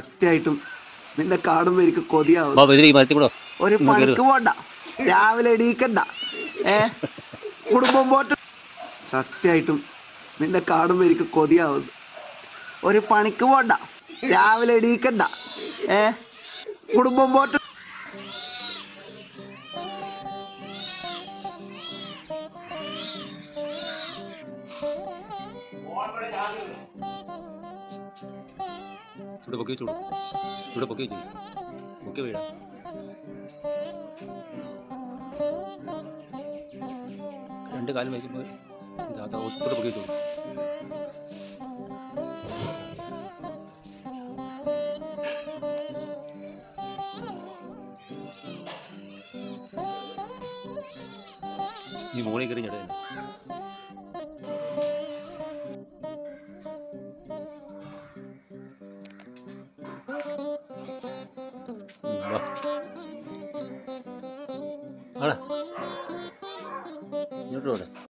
സത്യമായിട്ടും നിന്നെ കാണുമ്പോ എനിക്ക് കൊതിയാവും ബാബു ഇതിൽ ഈ മരത്തിൽ കൂടോ ഒരു ഇങ്ങ് കേറ്. പണിക്ക് പോണ്ട രാവിലെ എണീക്കണ്ട ഏ കുടുംബം പോട്ട് സത്യമായിട്ടും നിന്നെ കാണുമ്പോ എനിക്ക് കൊതിയാവുന്നു ഒരു പണിക്ക് പോണ്ട രാവിലെ എണീക്കണ്ട ഏ കുടുംബം പോട്ട് ഇവിടെ പൊക്കി വെച്ചോളൂ ഇവിടെ പൊക്കി വെച്ചു പൊക്കി വീഴാം രണ്ട് കാലം വയ്ക്കുമ്പോൾ ഇതാ ഒത്തിരി പൊക്കി വെച്ചോളൂ ഈ മോളിൽ കയറി ഞെടേ ആടാ ഇങ്ങോട്ട് പോടെ